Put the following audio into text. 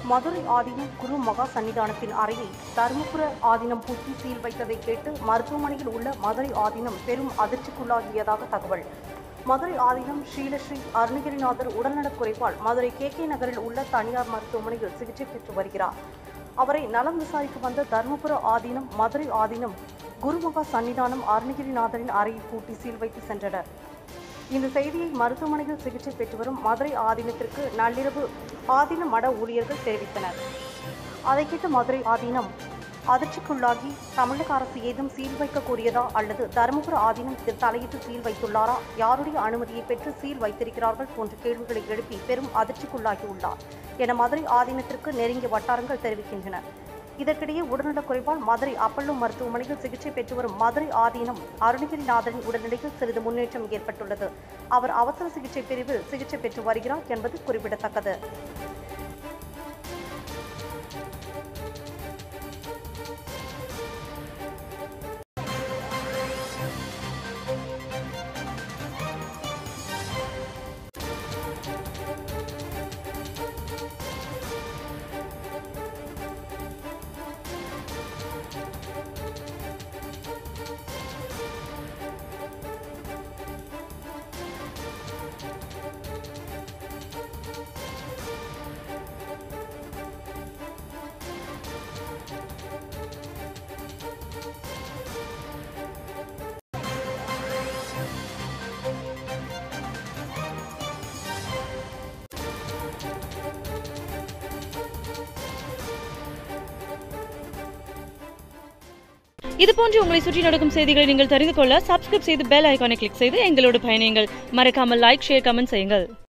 மதுரை ஆதீனம் குரு மகா சன்னிதானத்தின் அறையை தருமபுர ஆதீனம் பூட்டி சீல் வைத்ததை கேட்டு மருத்துவமனையில் உள்ள மதுரை ஆதீனம் பெரும் அதிர்ச்சிக்குள்ளாகியதாக தகவல் மதுரை ஆதீனம் ஸ்ரீலஸ்ரீ அருணகிரிநாதர் உடல்நலக் குறைவால் மதுரை கே கே நகரில் உள்ள தனியார் மருத்துவமனையில் சிகிச்சை பெற்று வருகிறார் அவரை நலம் விசாரிக்க வந்த தருமபுர ஆதீனம் மதுரை ஆதீனம் குருமகா சன்னிதானம் அருணகிரிநாதரின் அறையை பூட்டி சீல் வைத்து சென்றனர் இந்த செய்தியை மருத்துவமனையில் சிகிச்சை பெற்று வரும் மதுரை ஆதீனத்திற்கு நள்ளிரவு ஆதீன மட ஊழியர்கள் தெரிவித்தனர் அதை கேட்டு மதுரை ஆதீனம் அதிர்ச்சிக்குள்ளாகி தமிழக அரசு ஏதும் சீல் வைக்க கூறியதா அல்லது தருமபுர ஆதீனம் இதில் தலையிட்டு சீல் வைத்துள்ளாரா யாருடைய அனுமதியை பெற்று சீல் வைத்திருக்கிறார்கள் போன்ற கேள்விகளை எழுப்பி பெரும் அதிர்ச்சிக்குள்ளாகியுள்ளார் என மதுரை ஆதீனத்திற்கு நெருங்கிய வட்டாரங்கள் தெரிவிக்கின்றன இதற்கிடையே உடல்நலக் குறைவால் மதுரை அப்பல்லோ மருத்துவமனையில் சிகிச்சை பெற்று வரும் மதுரை ஆதீனம் அருணகிரிநாதரின் உடல்நிலையில் சிறிது முன்னேற்றம் ஏற்பட்டுள்ளது அவர் அவசர சிகிச்சை பிரிவில் சிகிச்சை பெற்று வருகிறார் என்பது குறிப்பிடத்தக்கது இது போன்று உங்களை சுற்றி நடக்கும் செய்திகளை நீங்கள் தெரிந்து கொள்ள சப்ஸ்கிரைப் செய்து பெல் ஐகானை கிளிக் செய்து எங்களோடு பயணியுங்கள் மறக்காமல் லைக் ஷேர் கமெண்ட் செய்யுங்கள்